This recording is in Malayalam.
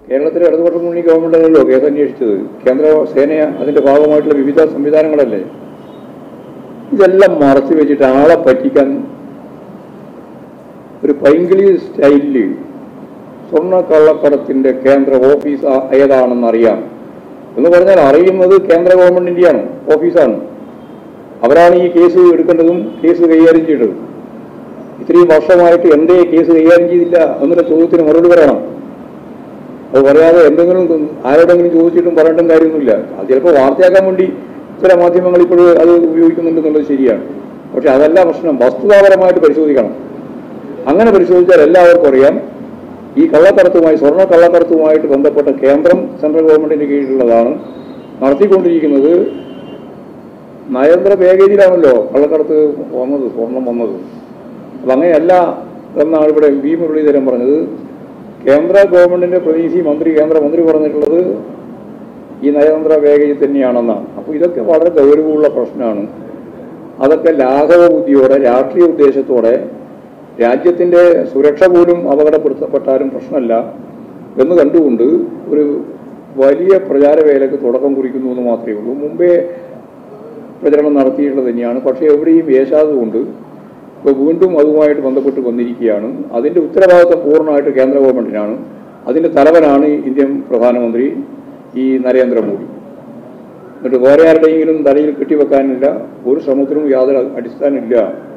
കേരളത്തിലെ ഇടതുപക്ഷ മുന്നണി ഗവൺമെന്റാണല്ലോ കേസ് അന്വേഷിച്ചത് കേന്ദ്ര സേന അതിന്റെ ഭാഗമായിട്ടുള്ള വിവിധ സംവിധാനങ്ങളല്ലേ ഇതെല്ലാം മറച്ചു വെച്ചിട്ട് ആളെ പറ്റിക്കാൻ ഒരു പൈങ്കിളി സ്റ്റൈലിൽ സ്വർണ്ണ കള്ളക്കടത്തിന്റെ കേന്ദ്ര ഓഫീസ് ആ- ഏതാണെന്ന് അറിയാം എന്ന് പറഞ്ഞാൽ അറിയുന്നത് കേന്ദ്ര ഗവൺമെന്റിന്റെയാണ് ഓഫീസാണ് അവരാണ് ഈ കേസ് എടുക്കേണ്ടതും കേസ് കൈകാര്യം ചെയ്യേണ്ടതും ഇത്രയും വർഷമായിട്ട് എന്തേ കേസ് കൈകാര്യം ചെയ്തില്ല എന്നുള്ള ചോദ്യത്തിന് മറുപടി പറയണം അത് പറയാതെ എന്തെങ്കിലും ആരോടെങ്കിലും ചോദിച്ചിട്ടും പറയേണ്ടും കാര്യമൊന്നുമില്ല അത് ചിലപ്പോൾ വാർത്തയാക്കാൻ വേണ്ടി ചില മാധ്യമങ്ങൾ ഇപ്പോഴും അത് ഉപയോഗിക്കുന്നുണ്ടെന്നുള്ളത് ശരിയാണ് പക്ഷെ അതല്ല പ്രശ്നം വസ്തുതാപരമായിട്ട് പരിശോധിക്കണം അങ്ങനെ പരിശോധിച്ചാൽ എല്ലാവർക്കും അറിയാം ഈ കള്ളക്കടത്തുമായി സ്വർണ്ണ കള്ളക്കടത്തുമായിട്ട് ബന്ധപ്പെട്ട കേന്ദ്രം സെൻട്രൽ ഗവൺമെന്റിന്റെ കീഴിലുള്ളതാണ് നടത്തിക്കൊണ്ടിരിക്കുന്നത് നയതന്ത്ര പാക്കേജിലാണല്ലോ കള്ളക്കടത്ത് വന്നത് സ്വർണം വന്നത് അപ്പം അങ്ങനെയല്ല എന്നാണ് ഇവിടെ വി മുരളീധരൻ പറഞ്ഞത് കേന്ദ്ര ഗവൺമെന്റിന്റെ പ്രതിനിധി മന്ത്രി കേന്ദ്രമന്ത്രി പറഞ്ഞിട്ടുള്ളത് ഈ നയതന്ത്ര പാക്കേജ് തന്നെയാണെന്നാണ് അപ്പോൾ ഇതൊക്കെ വളരെ ഗൗരവമുള്ള പ്രശ്നമാണ് അതൊക്കെ ലാഘവ ബുദ്ധിയോടെ രാഷ്ട്രീയ ഉദ്ദേശത്തോടെ രാജ്യത്തിന്റെ സുരക്ഷ പോലും അപകടപ്പെടുത്തപ്പെട്ടാലും പ്രശ്നമല്ല എന്ന് കണ്ടുകൊണ്ട് ഒരു വലിയ പ്രചാരവേലക്ക് തുടക്കം കുറിക്കുന്നു എന്ന് മാത്രമേ ഉള്ളൂ മുമ്പേ പ്രചരണം നടത്തിയിട്ടുള്ളത് തന്നെയാണ് പക്ഷേ എവിടെയും വേശാതുകൊണ്ട് ഇപ്പോൾ വീണ്ടും അതുമായിട്ട് ബന്ധപ്പെട്ട് വന്നിരിക്കുകയാണ് അതിൻ്റെ ഉത്തരവാദിത്വം പൂർണ്ണമായിട്ട് കേന്ദ്ര ഗവൺമെന്റിനാണ് അതിൻ്റെ തലവനാണ് ഇന്ത്യൻ പ്രധാനമന്ത്രി ഈ നരേന്ദ്രമോദി എന്നിട്ട് വേറെ ആരുടെയെങ്കിലും തലയിൽ കെട്ടിവെക്കാനില്ല ഒരു ശ്രമത്തിനും യാതൊരു അടിസ്ഥാനമില്ല